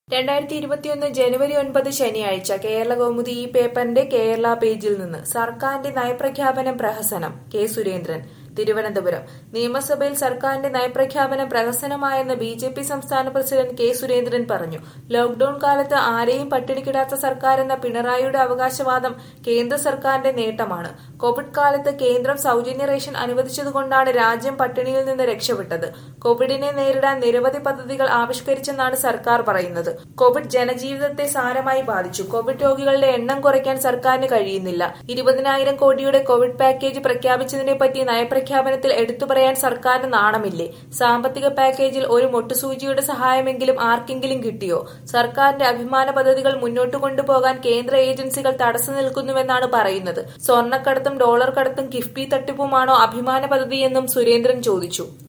രണ്ടായിരത്തി ഇരുപത്തിയൊന്ന് ജനുവരി ഒൻപത് ശനിയാഴ്ച കേരള കൗമുദി ഈ പേപ്പറിന്റെ കേരള പേജിൽ നിന്ന് സർക്കാരിന്റെ നയപ്രഖ്യാപനം പ്രഹസനം കെ സുരേന്ദ്രൻ തിരുവനന്തപുരം നിയമസഭയിൽ സർക്കാരിന്റെ നയപ്രഖ്യാപനം പ്രഹസനമായെന്ന് ബി ജെ പി സംസ്ഥാന പ്രസിഡന്റ് കെ സുരേന്ദ്രൻ പറഞ്ഞു ലോക്ഡൌൺ കാലത്ത് ആരെയും പട്ടിണിക്കിടാത്ത സർക്കാരെന്ന പിണറായിയുടെ അവകാശവാദം കേന്ദ്ര സർക്കാരിന്റെ നേട്ടമാണ് കോവിഡ് കാലത്ത് കേന്ദ്രം സൗജന്യ റേഷൻ അനുവദിച്ചതുകൊണ്ടാണ് രാജ്യം പട്ടിണിയിൽ നിന്ന് രക്ഷപ്പെട്ടത് കോവിഡിനെ നേരിടാൻ നിരവധി പദ്ധതികൾ ആവിഷ്കരിച്ചെന്നാണ് സർക്കാർ പറയുന്നത് കോവിഡ് ജനജീവിതത്തെ സാരമായി ബാധിച്ചു കോവിഡ് രോഗികളുടെ എണ്ണം കുറയ്ക്കാൻ സർക്കാരിന് കഴിയുന്നില്ല ഇരുപതിനായിരം കോടിയുടെ കോവിഡ് പാക്കേജ് പ്രഖ്യാപിച്ചതിനെ പറ്റി നയപ്രഖ്യാപനത്തിൽ എടുത്തു പറയാൻ സർക്കാരിന് നാണമില്ലേ സാമ്പത്തിക പാക്കേജിൽ ഒരു മൊട്ടുസൂചിയുടെ സഹായമെങ്കിലും ആർക്കെങ്കിലും കിട്ടിയോ സർക്കാരിന്റെ അഭിമാന പദ്ധതികൾ മുന്നോട്ട് കൊണ്ടുപോകാൻ കേന്ദ്ര ഏജൻസികൾ തടസ്സം നിൽക്കുന്നുവെന്നാണ് പറയുന്നത് സ്വർണ്ണക്കടത്തും ഡോളർ കടത്തും കിഫ്ബി തട്ടിപ്പുമാണോ അഭിമാന പദ്ധതിയെന്നും സുരേന്ദ്രൻ ചോദിച്ചു